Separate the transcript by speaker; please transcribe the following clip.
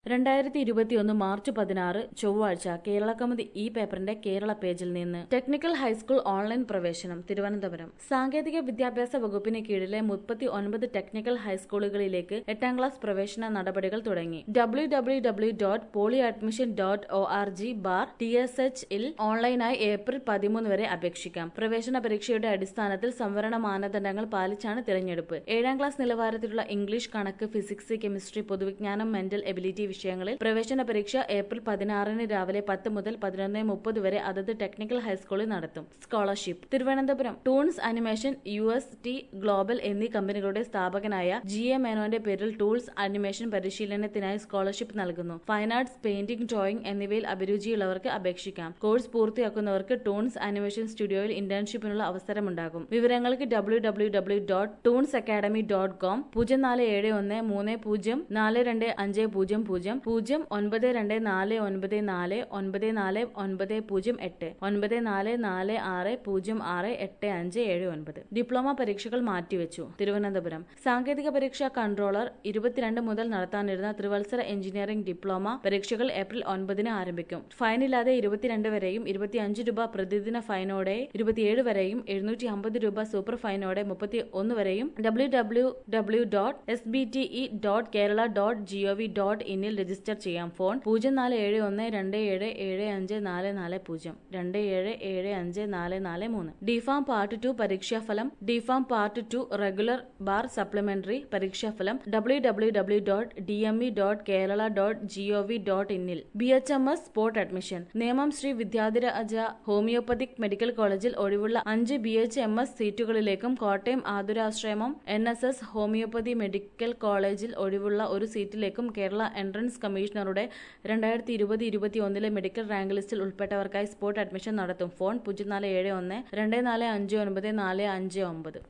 Speaker 1: രണ്ടായിരത്തി ഇരുപത്തിയൊന്ന് മാർച്ച് പതിനാറ് ചൊവ്വാഴ്ച കേരള കൗമുദി ഈ പേപ്പറിന്റെ കേരള പേജിൽ നിന്ന് ടെക്നിക്കൽ ഹൈസ്കൂൾ ഓൺലൈൻ പ്രവേശനം തിരുവനന്തപുരം സാങ്കേതിക വിദ്യാഭ്യാസ വകുപ്പിന് കീഴിലെ മുപ്പത്തി ഒൻപത് ടെക്നിക്കൽ ഹൈസ്കൂളുകളിലേക്ക് എട്ടാം ക്ലാസ് പ്രവേശന നടപടികൾ തുടങ്ങി W W W dot poly admission dot O R G bar T S H ഇൽ ഓൺലൈനായി ഏപ്രിൽ പതിമൂന്ന് വരെ അപേക്ഷിക്കാം പ്രവേശന പരീക്ഷയുടെ അടിസ്ഥാനത്തിൽ സംവരണ മാനദണ്ഡങ്ങൾ പാലിച്ചാണ് തിരഞ്ഞെടുപ്പ് ഏഴാം ക്ലാസ് നിലവാരത്തിലുള്ള ഇംഗ്ലീഷ് കണക്ക് ഫിസിക്സ് കെമിസ്ട്രി പൊതുവിജ്ഞാനം മെന്റൽ എബിലിറ്റി വിഷയങ്ങളിൽ പ്രവേശന പരീക്ഷ ഏപ്രിൽ പതിനാറിന് രാവിലെ പത്ത് മുതൽ പതിനൊന്ന് മുപ്പത് വരെ അതത് ടെക്നിക്കൽ ഹൈസ്കൂളിൽ നടത്തും scholarship Thiruvananthapuram Toons animation U S T global എന്നീ കമ്പനികളുടെ സ്ഥാപകനായ ജി എ മേനോന്റെ പേരിൽ ടൂൾസ് അനിമേഷൻ പരിശീലനത്തിനായി സ്കോളർഷിപ്പ് നൽകുന്നു ഫൈൻ ആർട്സ് പെയിന്റിംഗ് ഡ്രോയിംഗ് എന്നിവയിൽ അഭിരുചിയുള്ളവർക്ക് അപേക്ഷിക്കാം കോഴ്സ് പൂർത്തിയാക്കുന്നവർക്ക് ടൂൺസ് അനിമേഷൻ സ്റ്റുഡിയോയിൽ ഇന്റേൺഷിപ്പിനുള്ള അവസരമുണ്ടാകും വിവരങ്ങൾക്ക് W W W dot Toons academy dot com പൂജ്യം നാല് ഏഴ് ഒന്ന് മൂന്ന് പൂജ്യം നാല് രണ്ട് അഞ്ച് പൂജ്യം പൂജ്യം പൂജ്യം ഒൻപത് രണ്ട് നാല് ഒൻപത് നാല് ഒൻപത് നാല് ഒൻപത് പൂജ്യം എട്ട് ഒൻപത് നാല് നാല് ആറ് പൂജ്യം ആറ് എട്ട് അഞ്ച് ഏഴ് ഒൻപത് ഡിപ്ലോമ പരീക്ഷകൾ മാറ്റിവെച്ചു തിരുവനന്തപുരം സാങ്കേതിക പരീക്ഷാ കൺട്രോളർ ഇരുപത്തിരണ്ട് മുതൽ നടത്താനിരുന്ന ത്രിവത്സര എഞ്ചിനീയറിംഗ് ഡിപ്ലോമ പരീക്ഷകൾ ഏപ്രിൽ ഒൻപതിന് ആരംഭിക്കും ഫൈനില്ലാതെ ഇരുപത്തിരണ്ട് വരെയും ഇരുപത്തിയഞ്ച് രൂപ പ്രതിദിന ഫൈനോടെ ഇരുപത്തിയേഴ് വരെയും എഴുന്നൂറ്റി അമ്പത് രൂപ സൂപ്പർ ഫൈനോടെ മുപ്പത്തി ഒന്ന് വരെയും W W W dot S B T E dot Kerala dot G O V dot ഇന്നിൽ രജിസ്റ്റർ ചെയ്യാം ഫോൺ പൂജ്യം നാല് ഏഴ് ഒന്ന് രണ്ട് ഏഴ് ഏഴ് അഞ്ച് നാല് നാല് പൂജ്യം രണ്ട് ഏഴ് ഏഴ് അഞ്ച് നാല് നാല് മൂന്ന് ഡിഫാം പാർട്ട് ടു പരീക്ഷാഫലം D Pharm part two regular bar supplementary പരീക്ഷാഫലം W W W dot D M E dot Kerala dot G O V dot ഇന്നിൽ B H M S spot admission Nemom Shri Vidyadhiraja homoeopathic medical കോളേജിൽ ഒഴിവുള്ള അഞ്ച് ബി എച്ച് എം എസ് സീറ്റുകളിലേക്കും Kottayam Athurasramam N S S homoeopathy medical കോളേജിൽ ഒഴിവുള്ള ഒരു സീറ്റിലേക്കും Kerala entrance കമ്മീഷണറുടെ രണ്ടായിരത്തി ഇരുപത് ഇരുപത്തി ഒന്നിലെ മെഡിക്കൽ റാങ്ക് ലിസ്റ്റിൽ ഉൾപ്പെട്ടവർക്കായി സ്പോട്ട് അഡ്മിഷൻ നടത്തും ഫോൺ പൂജ്യം നാല് ഏഴ് ഒന്ന് രണ്ട് നാല് അഞ്ച് ഒൻപത് നാല് അഞ്ച് ഒമ്പത്